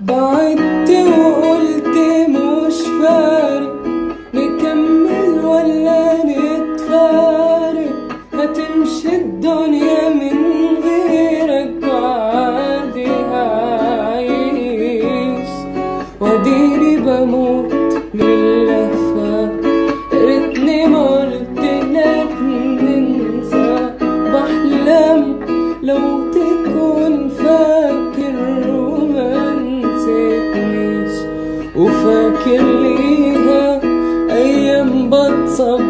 بعدت وقلت مش فارق نكمل ولا نتفارق هتمشي الدنيا من غيرك وعادي هعيش واديني بموت من اللهفة ريتني ما قلت لك ننسى بحلم لو تكون فاكر وما نسيتنيش وفاكر ليها أيام بتصبر